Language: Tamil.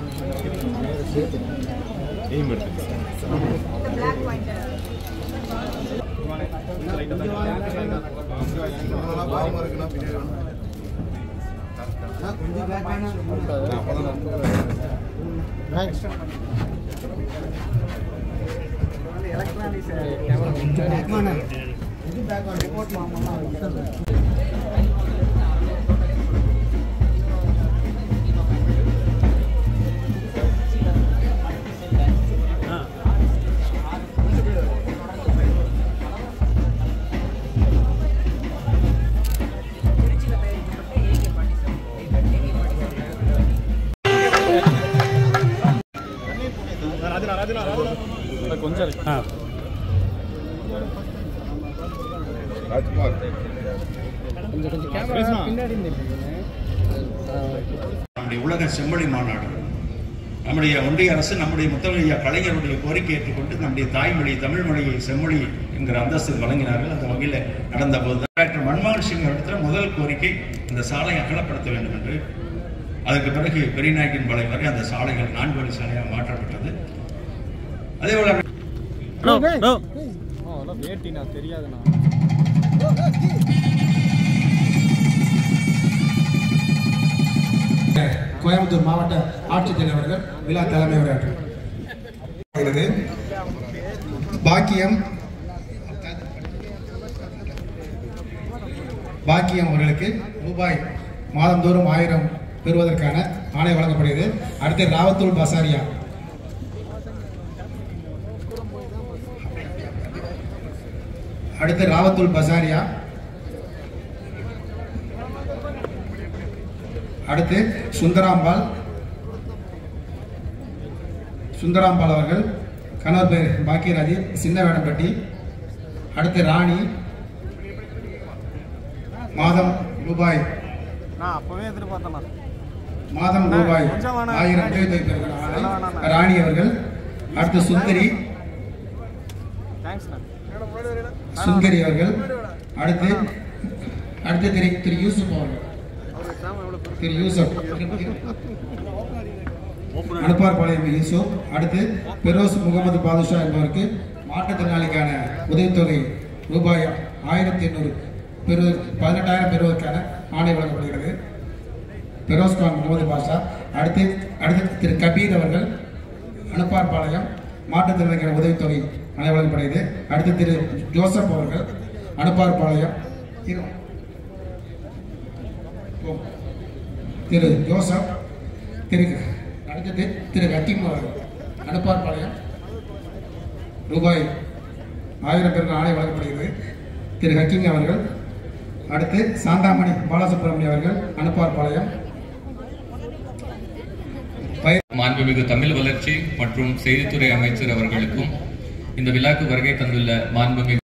எய்ம் எடுத்து நம்முடைய உலக செம்மொழி மாநாடு நம்முடைய ஒன்றிய அரசு நம்முடைய முத்தமிழையா கலைஞருடைய கோரிக்கை ஏற்றுக்கொண்டு நம்முடைய தாய்மொழி தமிழ் மொழியை செம்மொழி என்கிற அந்தஸ்து வழங்கினார்கள் அந்த வகையில் நடந்த போது டாக்டர் மன்மோகன் சிங் இடத்துல முதல் கோரிக்கை இந்த சாலை அகலப்படுத்த வேண்டும் என்று அதற்கு பிறகு பெரியநாயக்கின் பாளை வரை அந்த சாலைகள் நான்கு வழி சாலையாக மாற்றப்பட்டது அதே போல கோயம்புத்தூர் மாவட்ட ஆட்சித்தலைவர் அவர்கள் விழா தலைமை உரையாற்றுகிறது பாக்கியம் பாக்கியம் அவர்களுக்கு ரூபாய் மாதந்தோறும் ஆயிரம் பெறுவதற்கான ஆணை வழங்கப்படுகிறது அடுத்து ராவத்தூர் பசாரியா அடுத்து ராவத்தூர் பசாரியா அடுத்து சுந்தராம்பாள் சுந்தராம்பாள் அவர்கள் கணவர் பேர் பாக்கியராஜி சின்ன வேடம்பட்டி அடுத்து ராணி மாதம் ரூபாய் நான் அப்பவே எதிர்பார்த்தேண்ணா மாதம் ரூபாய் கொஞ்சம் வேணாம். ஆயிரம் உதவித்தொகைக்கான ஆணை. அதெல்லாம் வேணாம். ராணி அவர்கள் அடுத்து சுந்தரி தேங்க்ஸ்ண்ணா சுந்தரி அவர்கள் அடுத்து அடுத்து திரு திரு யூசுப் அவர்கள் திரு யூசுப் அனுப்பார்பாளையம் யூசுப் அடுத்து பெரோஸ் முகமது பாதுஷா என்பவருக்கு மாற்றுத்திறனாளிக்கான உதவித்தொகை ரூபாய் ஆயிரத்தி எண்ணூறு பெறு பதினெட்டாயிரம் பெறுவதற்கான ஆணை வழங்கப்படுகிறது பெரோஸ் கான் முகமது பாஷா அடுத்து அடுத்து திரு கபீர் அவர்கள் அனுப்பார்பாளையம் மாற்றுத்திறனாளிக்கான உதவித்தொகை ஆணை வழங்கப்படுகிறது அடுத்து திரு ஜோசப் அவர்கள் அனுப்பார்பாளையம் இரு. ஓ. திரு ஜோசப் திரு அடுத்தது திரு ஹக்கீம் அவர்கள் அனுப்பார்பாளையம் ரூபாய் ஆயிரம் பேருக்கு ஆணை வழங்கப்படுகிறது திரு ஹக்கீம் அவர்கள் அடுத்து சாந்தாமணி பாலசுப்ரமணியம் அவர்கள் அனுப்பார்பாளையம் மாண்புமிகு தமிழ் வளர்ச்சி மற்றும் செய்தித்துறை அமைச்சர் அவர்களுக்கும் இந்த விழாக்கு வருகை தந்துள்ள மாண்புமிகு